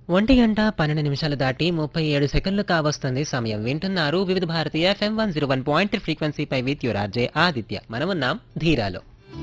ఒంటి గంట పన్నెండు నిమిషాలు దాటి ముప్పై ఏడు సెకండ్లు కావస్తుంది సమయం వింటున్నారు వివిధ భారతీయ FM one zero one point ఫ్రీక్వెన్సీపై విత్ యువరాజే ఆదిత్య మనమున్నాం ధీరాలో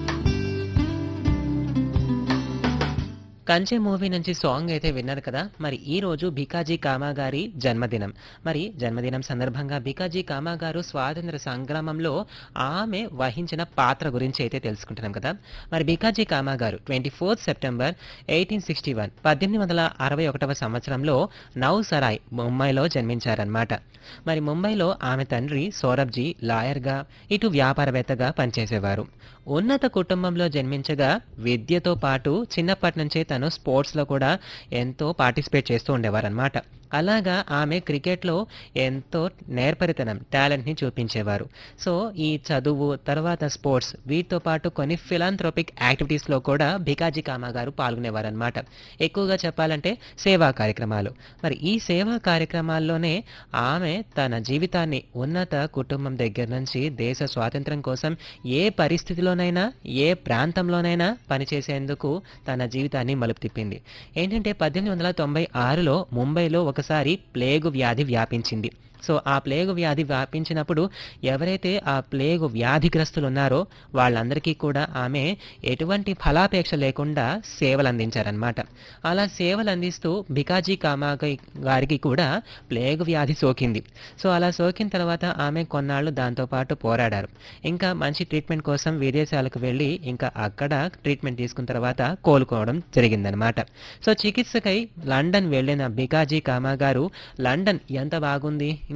కంచె మూవీ నుంచి సాంగ్ అయితే విన్నారు కదా మరి ఈ రోజు భికాజీ కామా గారి జన్మదినం మరి జన్మదినం సందర్భంగా భికాజీ కామా గారు స్వాతంత్ర సంగ్రామంలో ఆమె వహించిన పాత్ర గురించి అయితే తెలుసుకుంటున్నాం కదా మరి భికాజీ కామా గారు twenty fourth September eighteen sixty one పద్దెనిమిది వందల అరవై ఒకటవ సంవత్సరంలో నౌసరాయ్ ముంబైలో జన్మించారనమాట మరి ముంబైలో ఆమె తండ్రి సౌరభ్జీ లాయర్గా ఇటు వ్యాపారవేత్తగా పనిచేసేవారు ఉన్నత కుటుంబంలో జన్మించగా విద్యతో పాటు చిన్నప్పటి నుంచే తను స్పోర్ట్స్లో కూడా ఎంతో పార్టిసిపేట్ చేస్తూ ఉండేవారనమాట అలాగా ఆమె క్రికెట్లో ఎంతో నేర్పరితనం టాలెంట్ని చూపించేవారు సో ఈ చదువు తర్వాత స్పోర్ట్స్ వీటితో పాటు కొన్ని ఫిలాంథ్రోపిక్ యాక్టివిటీస్లో కూడా భికాజీ కామా గారు పాల్గొనేవారనమాట ఎక్కువగా చెప్పాలంటే సేవా కార్యక్రమాలు మరి ఈ సేవా కార్యక్రమాల్లోనే ఆమె తన జీవితాన్ని ఉన్నత కుటుంబం దగ్గర నుంచి దేశ స్వాతంత్రం కోసం ఏ పరిస్థితిలోనైనా ఏ ప్రాంతంలోనైనా పనిచేసేందుకు తన జీవితాన్ని మలుపు తిప్పింది ఏంటంటే పద్దెనిమిది వందల తొంభై ఆరులో ముంబైలో ఒకసారి ప్లేగు వ్యాధి వ్యాపించింది సో ఆ ప్లేగు వ్యాధి వ్యాపించినప్పుడు ఎవరైతే ఆ ప్లేగు వ్యాధిగ్రస్తులు ఉన్నారో వాళ్ళందరికీ కూడా ఆమె ఎటువంటి ఫలాపేక్ష లేకుండా సేవలు అందించారనమాట అలా సేవలు అందిస్తూ భికాజీ కామా గారికి కూడా ప్లేగు వ్యాధి సోకింది సో అలా సోకిన తర్వాత ఆమె కొన్నాళ్ళు దాంతోపాటు పోరాడారు ఇంకా మంచి ట్రీట్మెంట్ కోసం విదేశాలకు వెళ్ళి ఇంకా అక్కడ ట్రీట్మెంట్ తీసుకున్న తర్వాత కోలుకోవడం జరిగిందనమాట సో చికిత్సకై లండన్ వెళ్ళిన బికాజీ కామా గారు లండన్ ఎంత బాగుంది